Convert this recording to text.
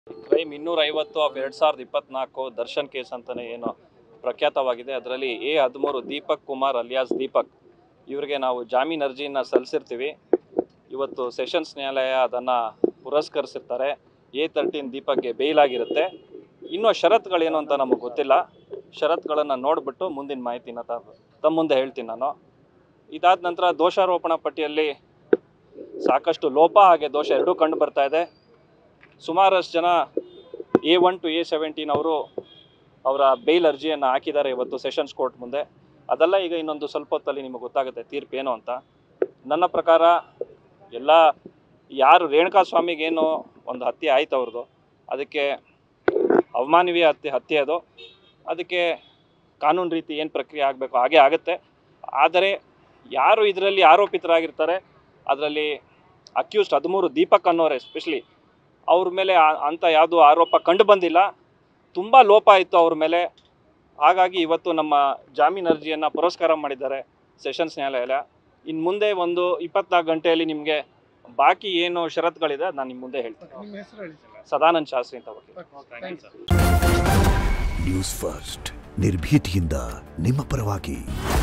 crime ಇನ್ನೂರ ಐವತ್ತು of ಎರಡು ಸಾವಿರದ ಇಪ್ಪತ್ನಾಲ್ಕು ದರ್ಶನ್ ಕೇಸ್ ಅಂತಲೇ ಏನು ಪ್ರಖ್ಯಾತವಾಗಿದೆ ಅದರಲ್ಲಿ ಎ ಹದಿಮೂರು ದೀಪಕ್ ಕುಮಾರ್ ಅಲಿಯಾಸ್ ದೀಪಕ್ ಇವರಿಗೆ ನಾವು ಜಾಮೀನು ಅರ್ಜಿಯನ್ನು ಸಲ್ಲಿಸಿರ್ತೀವಿ ಇವತ್ತು ಸೆಷನ್ಸ್ ನ್ಯಾಯಾಲಯ ಅದನ್ನು ಪುರಸ್ಕರಿಸಿರ್ತಾರೆ ಎ ತರ್ಟೀನ್ ದೀಪಕ್ಗೆ ಬೇಲ್ ಆಗಿರುತ್ತೆ ಇನ್ನೂ ಷರತ್ತುಗಳೇನು ಅಂತ ನಮಗೆ ಗೊತ್ತಿಲ್ಲ ಷರತ್ತುಗಳನ್ನು ನೋಡಿಬಿಟ್ಟು ಮುಂದಿನ ಮಾಹಿತಿನ ತ ತಮ್ಮ ಮುಂದೆ ಹೇಳ್ತೀನಿ ನಾನು ಇದಾದ ನಂತರ ದೋಷಾರೋಪಣಾ ಪಟ್ಟಿಯಲ್ಲಿ ಸಾಕಷ್ಟು ಲೋಪ ಹಾಗೆ ದೋಷ ಎರಡೂ ಕಂಡು ಬರ್ತಾ ಇದೆ ಸುಮಾರಷ್ಟು ಜನ A one two A seventeen ಅವರು ಅವರ ಬೇಲ್ ಅರ್ಜಿಯನ್ನು ಹಾಕಿದ್ದಾರೆ ಇವತ್ತು ಸೆಷನ್ಸ್ ಕೋರ್ಟ್ ಮುಂದೆ ಅದೆಲ್ಲ ಈಗ ಇನ್ನೊಂದು ಸ್ವಲ್ಪ ಹೊತ್ತಲ್ಲಿ ನಿಮಗೆ ಗೊತ್ತಾಗುತ್ತೆ ತೀರ್ಪು ಏನು ಅಂತ ನನ್ನ ಪ್ರಕಾರ ಎಲ್ಲ ಯಾರು ರೇಣುಕಾ ಸ್ವಾಮಿಗೇನು ಒಂದು ಹತ್ಯೆ ಆಯ್ತು ಅವ್ರದ್ದು ಅದಕ್ಕೆ ಅವಮಾನವೀಯ ಹತ್ಯೆ ಹತ್ಯೆ ಅದು ಅದಕ್ಕೆ ಕಾನೂನು ರೀತಿ ಏನು ಪ್ರಕ್ರಿಯೆ ಆಗಬೇಕು ಹಾಗೆ ಆಗುತ್ತೆ ಆದರೆ ಯಾರು ಇದರಲ್ಲಿ ಆರೋಪಿತರಾಗಿರ್ತಾರೆ ಅದರಲ್ಲಿ ಅಕ್ಯೂಸ್ಡ್ ಹದಿಮೂರು ದೀಪಕ್ ಅನ್ನೋರು ಎಸ್ಪೆಷಲಿ ಅವ್ರ ಮೇಲೆ ಆ- ಅಂಥ ಯಾವುದು ಆರೋಪ ಕಂಡು ಬಂದಿಲ್ಲ ತುಂಬ ಲೋಪ ಇತ್ತು ಅವ್ರ ಮೇಲೆ ಹಾಗಾಗಿ ಇವತ್ತು ನಮ್ಮ ಜಾಮೀನು ಅರ್ಜಿಯನ್ನು ಪುರಸ್ಕಾರ ಮಾಡಿದ್ದಾರೆ ಸೆಷನ್ಸ್ ನ್ಯಾಯಾಲಯ ಇನ್ನು ಮುಂದೆ ಒಂದು ಇಪ್ಪತ್ನಾಲ್ಕು ಗಂಟೆಯಲ್ಲಿ ನಿಮಗೆ ಬಾಕಿ ಏನು ಷರತ್ತುಗಳಿದೆ ನಾನು ನಿಮ್ಮ ಮುಂದೆ ಹೇಳ್ತೀನಿ ನಿಮ್ಮ ಹೆಸರು ಹೇಳಿ ಸರ್ ಸದಾನಂದ್ ಶಾಸ್ತ್ರಿ ಅಂತ ವಕೀಲ ಥ್ಯಾಂಕ್ ಯು ನ್ಯೂಸ್ ಫಸ್ಟ್ ನಿರ್ಭೀತಿಯಿಂದ ನಿಮ್ಮ ಪರವಾಗಿ